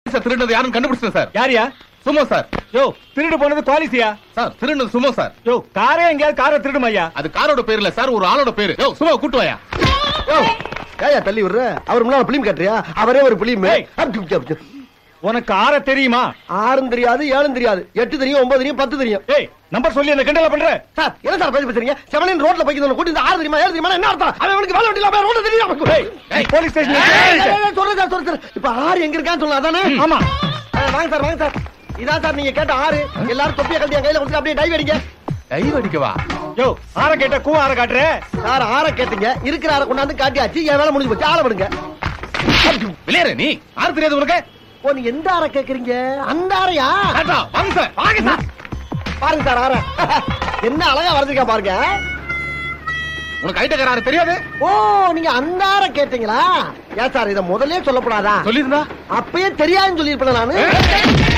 Sir திருடுனது யாரும் கண்டுபிடிச்சேன் sir யாரியா சும்மா சார் யோ திருடு போனது குவாலிசியா சார் திருடுனது சும்மா சார் யோ காரே எங்கேயாவது காரை திருடும் ஐயா அது காரோட பேர் இல்ல சார் ஒரு ஆளோட பேரு யோ சும்மா கூட்டு வாயா ஏயா தள்ளி விடுற அவர் முன்னால பிலிம் கட்டுறியா அவரே ஒரு பிலிம் ஏய். உனக்கு ஆற தெரியுமா ஆறும் தெரியாது ஏழும் தெரியாது எட்டு தெரியும் ஒன்பது தெரியும் பத்து தெரியும் ஏய் நம்பர் சொல்லி அந்த கிண்டல பண்ற சார் என்ன சார் பேசி பேசுறீங்க செவனின் ரோட்ல போய்க்கு கூட்டி இந்த ஆறு தெரியுமா ஏழு தெரியுமா என்ன அர்த்தம் அவன் அவனுக்கு வேலை வெட்டில ரோட்ல தெரியும் அவனுக்கு. ஏய் நீ போலீஸ் ஏய், ஏய், ஸ்டேஷன் ஏய், சொல்றேன் சார் சொல்றேன் சார் இப்ப ஆறு எங்க இருக்கான்னு சொல்லலாம் அதானே ஆமா ஆ, வாங்க சார் வாங்க சார் இதான் சார் நீங்க கேட்ட ஆறு எல்லாரும் தொப்பியை கழட்டி என் கையில கொடுத்து அப்படியே டைவ் அடிங்க டைவ் அடிக்கவா யோ ஆற கேட்ட கூ ஆற காட்டுற சார் ஆற கேட்டீங்க இருக்கிற ஆற கொண்டாந்து காட்டியாச்சு என் வேலை முடிஞ்சு போச்சு ஆள விடுங்க விளையாடு நீ யாரு தெரியாது உனக்கு ஓ நீ எந்த ஆற கேக்குறீங்க அந்த ஆறையா ஆட்டா, வாங்க சார் வாங்க சார் பாருங்க சார் ஆற என்ன அழகா வரைஞ்சிருக்கா பாருங்க உனக்கு ஐட்டக்கார தெரியாது ஓ நீங்க அந்த ஆற கேட்டீங்களா ஏன் சார் இத முதல்லயே சொல்லக்கூடாதா சொல்லிருந்தா அப்பயே தெரியாதுன்னு சொல்லிருப்பேன் நானு